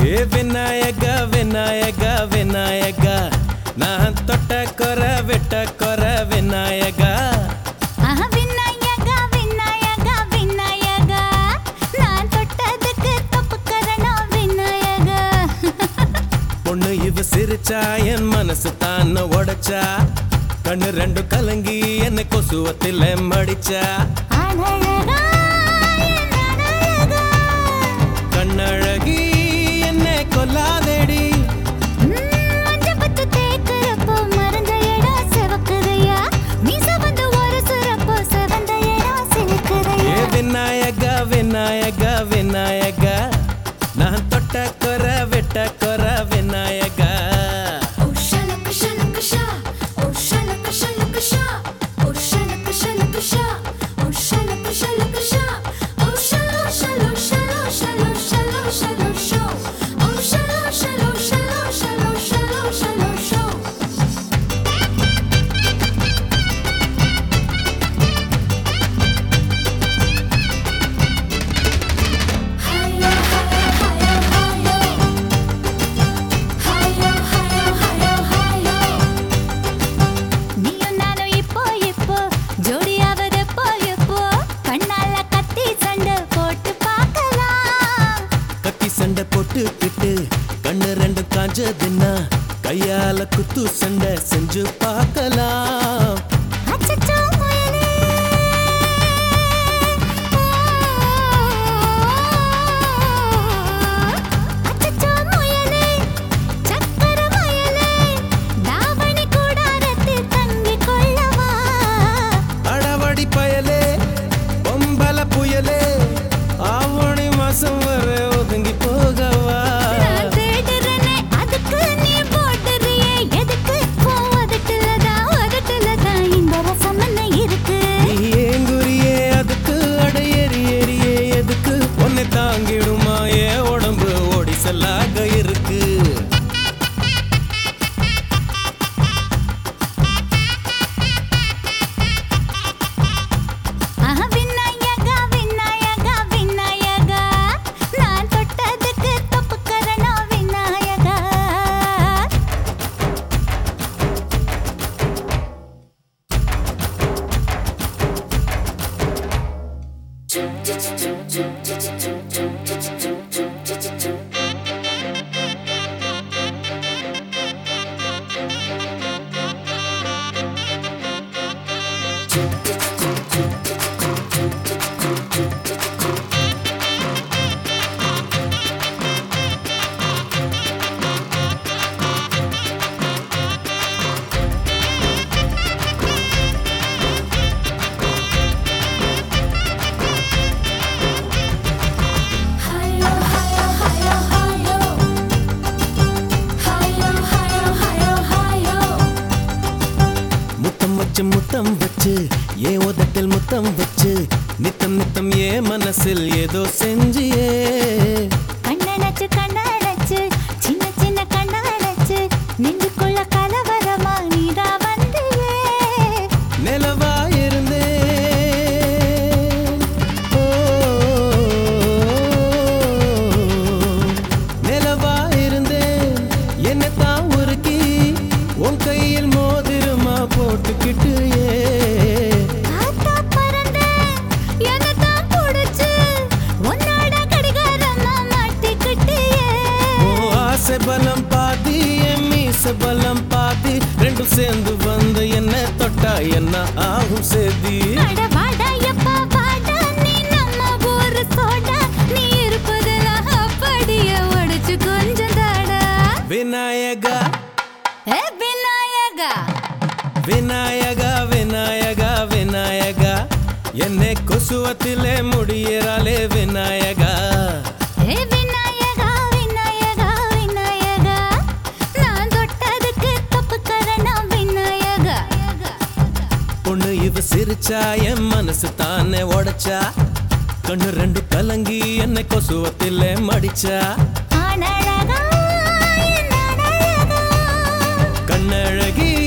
ஏ விநாயக விநாயக விநாயக நான் தொட்ட கொர வெட்ட கொர விநாயக ஆஹா, விநாயகா, விநாயகா, விநாயகா. நான் தொட்டதுக்கு தப்புக்கரணம் விநாயகா. பொண்ணு இவ சிரிச்சா என் மனசு தான் உடைச்சா கண்ணு ரெண்டு கலங்கி என்ன கொசுவத்தில் மடிச்சா அழகா, என் அழகா. கண்ணழகி என்ன கொல்லாதேடி ம், மஞ்சள் பத்து தேய்க்கிறப்போ மறந்த இடம் சிவக்குதையா. மீச வந்து ஒரு சுரப்போ சிவந்த இடம் ஏ சிலுக்குதையா. விநாயக விநாயக விநாயக நான் தொட்ட கொர வெட்ட கொர Vinayaka Oh shalaka shalaka sha, oh shalaka shalaka sha, oh shalaka shalaka sha, oh shalaka shalaka sha, oh shalo shalo shalo shalo shalo shalo show, oh shalo shalo shalo shalo shalo shalo show. Hiyo hiyo hiyo hiyo. Hiyo hiyo hiyo hiyo. நீயும் நானும் இப்போ இப்போ ஜோடியாவது எப்போ எப்போ கண்ணால கத்தி சண்டை போட்டு பார்க்கலாம் கத்தி சண்டை போட்டுக்கிட்டு கண்ணு ரெண்டு காஞ்சதுன்னா கையால குத்து சண்டை செஞ்சு பார்க்கலாம் அச்சச்சோ முயலே அச்சச்சோ முயலே சக்கர முயலே தாவணி கூடாரத்தில் தங்கிக் கொள்ளவா அடவடி பயலே பொம்பல புயலே ஆவணி மாசம் வர ஒதுங்கி போகவா நான் தேடுறேனே, அதுக்கு நீ போடுறியே எதுக்கு உன் உதட்டுலதான், உதட்டுலதான் இந்த ரசம் என்ன இருக்கு நீ ஏங்குறியே அதுக்கு அட எரி எரியே எதுக்கு உன்னை தாங்கிடுமா ஏ உடம்பு ஓடி செல்லாக இருக்கு ஆஹா, விநாயகா, விநாயகா, விநாயகா. நான் தொட்டதுக்கு தப்புக்கரணம் Vinayaka Hayo, hayo, hayo, hayo. Hayo, hayo, hayo, hayo. முத்தம் வச்சு முத்தம் வச்சு ஏ உதட்டில் முத்தம் வச்சு நித்தம் நித்தம் ஏ மனசில் ஏதோ செஞ்சியே கண்ணடைச்சு கண்ணடைச்சு சின்ன சின்ன கண்ணடைச்சு நெஞ்சுக்குள்ள கலவரமா நீதா வந்தியே நிலவா இருந்தே ஓ, நிலவா இருந்தேன் என்னத்தான் உருக்கி உன் கையில் மோதிரமா போட்டுக்கிட்டு ஏ காத்தா பறந்தேன் என்னதான் புடிச்சு உன்னோட கடிகாரமா மாட்டிக்கிட்டியே ஓ ஆசை பலம் பாதி என் மீச பலம் பாதி ரெண்டும் சேர்ந்து வந்து என்ன தொட்டா என்ன ஆகும் சேதி அட வாடா எப்பா வாடா நீ நம்ம ஊரு சோடா நீ இருப்பதெல்லாம் அப்படியே உடைச்சு கொஞ்சம் தாடா விநாயகா ஏ விநாயகா விநாயகா விநாயகா விநாயகா என்னை கொசுவத்திலே முடியிறாளே விநாயகா ஏ விநாயகா விநாயகா விநாயகா நான் தொட்டதுக்கு தப்பு கரணம் விநாயகா பொண்ணு இவ சிரிச்சா என் மனசு தானே உடைச்சா கண்ணு ரெண்டு கலங்கி என்னை கொசுவத்திலே மடிச்சா ஆனழகா என் அழகா கண்ணழகி